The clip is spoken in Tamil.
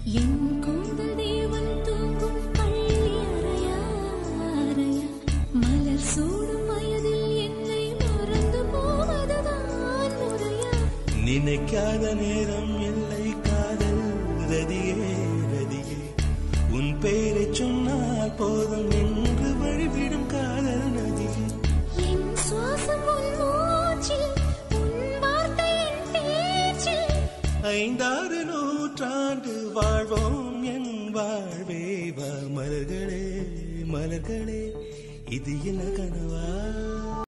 என் கூந்தல் தேவன் தூங்கும் பள்ளி அறையா அறையா மலர் சூடும் வயதில் என்னை மறந்து போவதுதான் முறையா நினைக்காத நேரம் இல்லை காதல் ரதியே ரதியே உன் பெயரை சொன்னால் போதும் என்று வழிவிடும் காதல் நதியே என் சுவாசம் உன் மூச்சில் உன் வார்த்தை என் பேச்சில் ஐந்தாறு நூற்றாண்டு வாழ்வோம் என் வாழ்வே வா மலர்களே மலர்களே இது என்ன கனவா